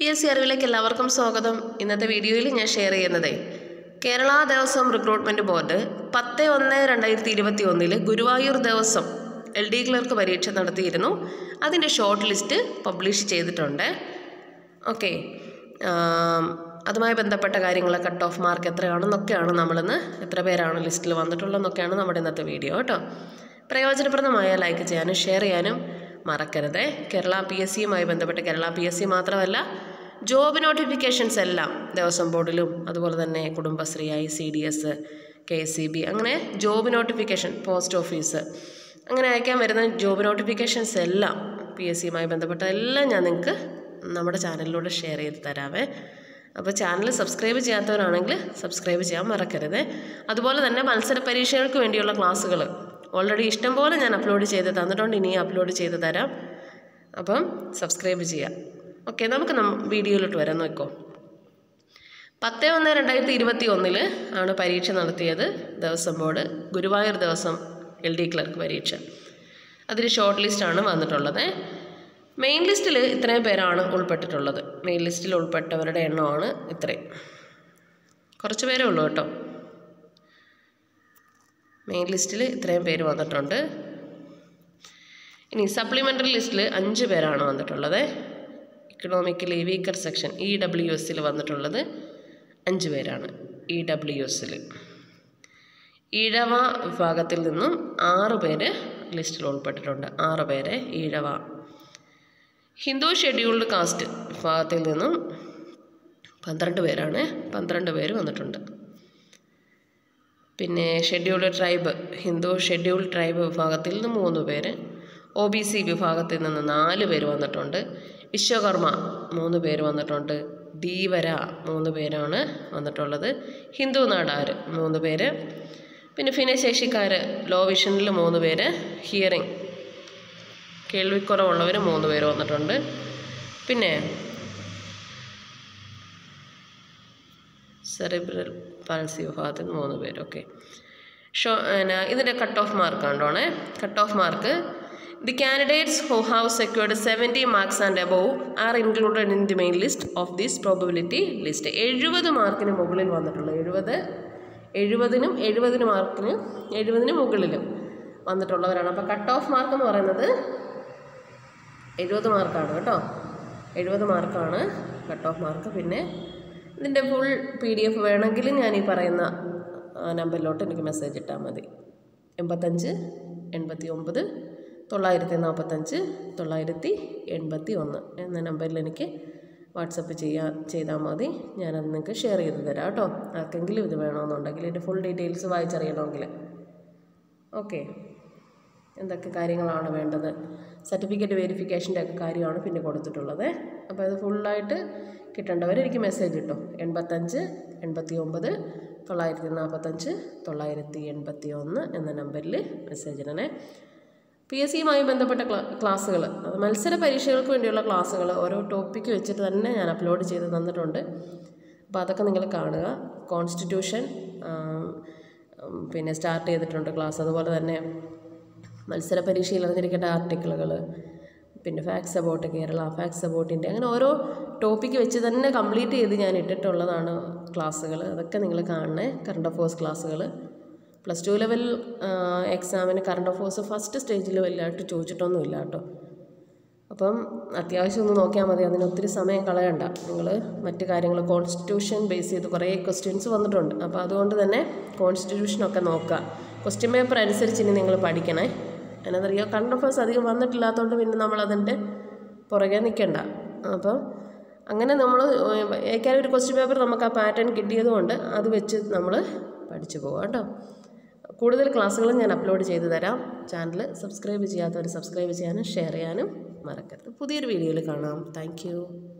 P S C അറിവിലേക്ക് എല്ലാവർക്കും സ്വാഗതം ഇന്നത്തെ വീഡിയോയിൽ ഞാൻ ഷെയർ ചെയ്യുന്നത് കേരള ദേവസ്വം റിക്രൂട്ട്മെൻറ്റ് ബോർഡ് പത്ത് ഒന്ന് രണ്ടായിരത്തി ഇരുപത്തി ഒന്നിൽ Guruvayur Devaswom L D clerk പരീക്ഷ നടത്തിയിരുന്നു അതിൻ്റെ ഷോർട്ട് ലിസ്റ്റ് പബ്ലിഷ് ചെയ്തിട്ടുണ്ട് ഓക്കെ അതുമായി ബന്ധപ്പെട്ട കാര്യങ്ങൾ കട്ട് ഓഫ് മാർക്ക് എത്രയാണെന്നൊക്കെയാണ് നമ്മളിന്ന് എത്ര പേരാണ് ലിസ്റ്റിൽ വന്നിട്ടുള്ളതെന്നൊക്കെയാണ് നമ്മുടെ ഇന്നത്തെ വീഡിയോ കേട്ടോ പ്രയോജനപ്രദമായ ലൈക്ക് ചെയ്യാനും ഷെയർ ചെയ്യാനും മറക്കരുത് കേരള പി എസ് സിയുമായി ബന്ധപ്പെട്ട് കേരള പി എസ് സി മാത്രമല്ല ജോബ് നോട്ടിഫിക്കേഷൻസ് എല്ലാം ദേവസ്വം ബോർഡിലും അതുപോലെ തന്നെ Kudumbashree I C D S K S C B അങ്ങനെ ജോബ് നോട്ടിഫിക്കേഷൻ പോസ്റ്റ് ഓഫീസ് അങ്ങനെ അയക്കാൻ വരുന്ന ജോബ് നോട്ടിഫിക്കേഷൻസ് എല്ലാം പി എസ് സിയുമായി ബന്ധപ്പെട്ട എല്ലാം ഞാൻ നിങ്ങൾക്ക് നമ്മുടെ ചാനലിലൂടെ ഷെയർ ചെയ്ത് തരാവേ അപ്പോൾ ചാനൽ സബ്സ്ക്രൈബ് ചെയ്യാത്തവരാണെങ്കിൽ സബ്സ്ക്രൈബ് ചെയ്യാൻ മറക്കരുത് അതുപോലെ തന്നെ മത്സര പരീക്ഷകൾക്ക് വേണ്ടിയുള്ള ക്ലാസ്സുകൾ ഓൾറെഡി ഇഷ്ടം പോലെ ഞാൻ അപ്ലോഡ് ചെയ്ത് തന്നിട്ടുണ്ട് ഇനി അപ്ലോഡ് ചെയ്ത് തരാം അപ്പം സബ്സ്ക്രൈബ് ചെയ്യാം ഓക്കെ നമുക്ക് നം വീഡിയോയിലോട്ട് വരാൻ നോക്കോ പത്ത് ഒന്ന് രണ്ടായിരത്തി ഇരുപത്തി ഒന്നില് ആണ് പരീക്ഷ നടത്തിയത് Devaswom board Guruvayur Devaswom L D clerk പരീക്ഷ അതിൽ ഷോർട്ട് ലിസ്റ്റാണ് വന്നിട്ടുള്ളത് മെയിൻ ലിസ്റ്റിൽ ഇത്രയും പേരാണ് ഉൾപ്പെട്ടിട്ടുള്ളത് മെയിൻ ലിസ്റ്റിൽ ഉൾപ്പെട്ടവരുടെ എണ്ണമാണ് ഇത്രയും കുറച്ച് പേരേ ഉള്ളൂ കേട്ടോ മെയിൻ ലിസ്റ്റിൽ ഇത്രയും പേര് വന്നിട്ടുണ്ട് ഇനി സപ്ലിമെൻ്ററി ലിസ്റ്റിൽ അഞ്ച് പേരാണ് വന്നിട്ടുള്ളത് economically weaker section E W എസിൽ വന്നിട്ടുള്ളത് അഞ്ച് പേരാണ് ഇ ഡബ്ല്യു എസിൽ ഈഴവ വിഭാഗത്തിൽ നിന്നും ആറ് പേര് ലിസ്റ്റിൽ ഉൾപ്പെട്ടിട്ടുണ്ട് ആറ് പേര് ഈഴവ ഹിന്ദു ഷെഡ്യൂൾഡ് കാസ്റ്റ് വിഭാഗത്തിൽ നിന്നും പന്ത്രണ്ട് പേരാണ് പന്ത്രണ്ട് പേര് വന്നിട്ടുണ്ട് പിന്നെ scheduled tribe Hindu scheduled tribe വിഭാഗത്തിൽ നിന്ന് മൂന്ന് പേര് ഒ ബി സി വിഭാഗത്തിൽ നിന്ന് നാല് പേര് വന്നിട്ടുണ്ട് വിശ്വകർമ്മ മൂന്ന് പേര് വന്നിട്ടുണ്ട് ധീവര മൂന്ന് പേരാണ് വന്നിട്ടുള്ളത് ഹിന്ദു നാടാർ മൂന്ന് പേര് പിന്നെ ഭിന്നശേഷിക്കാർ ലോ വിഷനിൽ മൂന്ന് പേര് ഹിയറിംഗ് കേൾവിക്കുറവുള്ളവർ മൂന്ന് പേര് വന്നിട്ടുണ്ട് പിന്നെ സെറിബ്രൽ പാൽസി വിഭാഗത്തിൽ നിന്ന് മൂന്ന് പേര് ഓക്കെ ഷോ പിന്നെ ഇതിൻ്റെ കട്ട് ഓഫ് മാർക്ക് കണ്ടോണേ cut off mark the candidates who have secured seventy marks and above are included in the main list of this probability list എഴുപത് മാർക്കിന് മുകളിൽ വന്നിട്ടുള്ള എഴുപത് എഴുപതിനും എഴുപതിന് മാർക്കിന് എഴുപതിന് മുകളിലും വന്നിട്ടുള്ളവരാണ് അപ്പോൾ കട്ട് ഓഫ് മാർക്ക് എന്ന് പറയുന്നത് എഴുപത് മാർക്കാണ് കേട്ടോ എഴുപത് മാർക്കാണ് കട്ട് ഓഫ് മാർക്ക് പിന്നെ ഇതിൻ്റെ ഫുൾ പി ഡി എഫ് വേണമെങ്കിൽ ഞാൻ ഈ പറയുന്ന നമ്പറിലോട്ട് എനിക്ക് മെസ്സേജ് ഇട്ടാൽ മതി എൺപത്തഞ്ച് എൺപത്തി ഒമ്പത് തൊള്ളായിരത്തി നാൽപ്പത്തഞ്ച് തൊള്ളായിരത്തി എൺപത്തി ഒന്ന് എന്ന നമ്പറിൽ എനിക്ക് വാട്സപ്പ് ചെയ്യാൻ ചെയ്താൽ മതി ഞാനത് നിങ്ങൾക്ക് ഷെയർ ചെയ്ത് തരാം കേട്ടോ ആർക്കെങ്കിലും ഇത് വേണമെന്നുണ്ടെങ്കിൽ ഇതിൻ്റെ ഫുൾ ഡീറ്റെയിൽസ് വായിച്ചറിയണമെങ്കിൽ ഓക്കെ എന്തൊക്കെ കാര്യങ്ങളാണ് വേണ്ടത് സർട്ടിഫിക്കറ്റ് വെരിഫിക്കേഷൻ്റെ ഒക്കെ കാര്യമാണ് പിന്നെ കൊടുത്തിട്ടുള്ളത് അപ്പോൾ അത് ഫുള്ളായിട്ട് കിട്ടേണ്ടവർ എനിക്ക് മെസ്സേജ് കിട്ടും എൺപത്തഞ്ച് എൺപത്തി ഒമ്പത് തൊള്ളായിരത്തി നാൽപ്പത്തഞ്ച് തൊള്ളായിരത്തി എൺപത്തി ഒന്ന് എന്ന നമ്പറിൽ മെസ്സേജ് ഇടണേ പി എസ് സിയുമായി ബന്ധപ്പെട്ട ക്ലാ ക്ലാസ്സുകൾ അത് മത്സര പരീക്ഷകൾക്ക് വേണ്ടിയുള്ള ക്ലാസ്സുകൾ ഓരോ ടോപ്പിക്ക് വെച്ചിട്ട് തന്നെ ഞാൻ അപ്ലോഡ് ചെയ്ത് തന്നിട്ടുണ്ട് അപ്പോൾ അതൊക്കെ നിങ്ങൾ കാണുക കോൺസ്റ്റിറ്റ്യൂഷൻ പിന്നെ സ്റ്റാർട്ട് ചെയ്തിട്ടുണ്ട് ക്ലാസ് അതുപോലെ തന്നെ മത്സര പരീക്ഷയിൽ അറിഞ്ഞിരിക്കേണ്ട ആർട്ടിക്കിളുകൾ പിന്നെ ഫാക്സ് അബൌട്ട് കേരള ഫാക്സ് അബൌട്ടിൻ്റെ അങ്ങനെ ഓരോ ടോപ്പിക്ക് വെച്ച് തന്നെ കംപ്ലീറ്റ് ചെയ്ത് ഞാൻ ഇട്ടിട്ടുള്ളതാണ് ക്ലാസ്സുകൾ അതൊക്കെ നിങ്ങൾ കാണണേ കറണ്ട് അഫേഴ്സ് ക്ലാസ്സുകൾ പ്ലസ് ടു ലെവൽ എക്സാമിന് കറണ്ട് അഫേഴ്സ് ഫസ്റ്റ് സ്റ്റേജിൽ വലുതായിട്ട് ചോദിച്ചിട്ടൊന്നുമില്ല കേട്ടോ അപ്പം അത്യാവശ്യം ഒന്ന് നോക്കിയാൽ മതി അതിന് ഒത്തിരി സമയം കളയണ്ട നിങ്ങൾ മറ്റു കാര്യങ്ങൾ കോൺസ്റ്റിറ്റ്യൂഷൻ ബേസ് ചെയ്ത് കുറേ ക്വസ്റ്റ്യൻസ് വന്നിട്ടുണ്ട് അപ്പോൾ അതുകൊണ്ട് തന്നെ കോൺസ്റ്റിറ്റ്യൂഷനൊക്കെ നോക്കുക ക്വസ്റ്റ്യൻ പേപ്പർ അനുസരിച്ച് ഇനി നിങ്ങൾ പഠിക്കണേ എന്നറിയോ കറണ്ട് അഫേഴ്സ് അധികം വന്നിട്ടില്ലാത്തതുകൊണ്ട് പിന്നെ നമ്മളതിൻ്റെ പുറകെ നിൽക്കണ്ട അപ്പം അങ്ങനെ നമ്മൾ ഏക്കാനും ഒരു ക്വസ്റ്റ്യൻ പേപ്പർ നമുക്ക് ആ പാറ്റേൺ കിട്ടിയതുകൊണ്ട് അത് വെച്ച് നമ്മൾ പഠിച്ചു പോകാം കേട്ടോ കൂടുതൽ ക്ലാസ്സുകളും ഞാൻ അപ്ലോഡ് ചെയ്തു തരാം ചാനൽ സബ്സ്ക്രൈബ് ചെയ്യാത്തവർ സബ്സ്ക്രൈബ് ചെയ്യാനും ഷെയർ ചെയ്യാനും മറക്കരുത് പുതിയൊരു വീഡിയോയിൽ കാണാം താങ്ക്